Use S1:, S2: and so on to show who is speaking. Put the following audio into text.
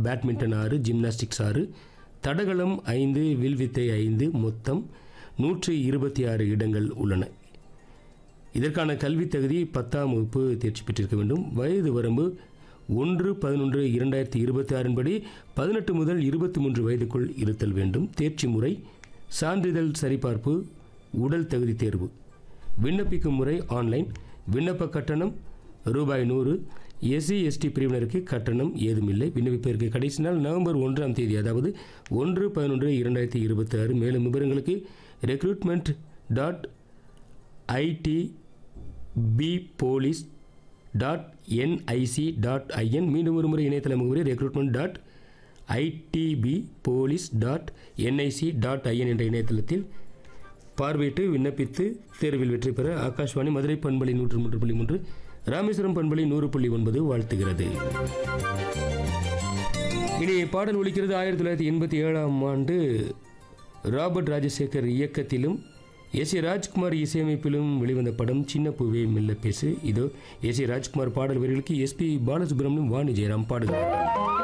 S1: badminton ஆறு gymnastics ஆறு தடகளம் ஐந்து வில்வித்தை ஐந்து மொத்தம் நூற்றி இருபத்தி ஆறு இடங்கள் உள்ளன இதற்கான கல்வித் தகுதி பத்தாம் வகுப்பு தேர்ச்சி பெற்றிருக்க வேண்டும் வயது வரம்பு ஒன்று பதினொன்று இரண்டாயிரத்தி இருபத்தி ஆறின்படி பதினெட்டு முதல் இருபத்தி மூன்று வயதுக்குள் இருத்தல் வேண்டும் தேர்ச்சி முறை சான்றிதழ் சரிபார்ப்பு உடல் தகுதி தேர்வு விண்ணப்பிக்கும் முறை ஆன்லைன் விண்ணப்ப கட்டணம் ரூபாய் நூறு எஸ்சி எஸ்டி பிரிவினருக்கு கட்டணம் ஏதுமில்லை விண்ணப்பிப்பதற்கு கடைசி நாள் நவம்பர் ஒன்றாம் தேதி அதாவது ஒன்று பதினொன்று இரண்டாயிரத்தி இருபத்தி ஆறு மேலும் விவரங்களுக்கு recruitment dot IT B police dot NIC dot IN மீண்டும் ஒரு முறை இணையதள முகவரி recruitment dot ITB police dot NIC dot IN என்ற இணையதளத்தில் பார்வையிட்டு விண்ணப்பித்து தேர்வில் வெற்றி பெற ஆகாஷ்வாணி மதுரை பண்பலை நூற்று மூன்று புள்ளி மூன்று ராமேஸ்வரம் பண்பலை நூறு புள்ளி ஒன்பது வாழ்த்துகிறது இனி பாடல் ஒலிக்கிறது ஆயிரத்தி தொள்ளாயிரத்தி எண்பத்தி ஏழாம் ஆண்டு ராபர்ட் ராஜசேகர் இயக்கத்திலும் எஸ் ஏ ராஜ்குமார் இசையமைப்பிலும் வெளிவந்த படம் சின்ன பூவே மெல்ல பேசு இதோ எஸ் ஏ ராஜ்குமார் பாடல் வரிகளுக்கு எஸ்பி பாலசுப்ரமணியம் வாணி ஜெயராம் பாடுகிறார்கள்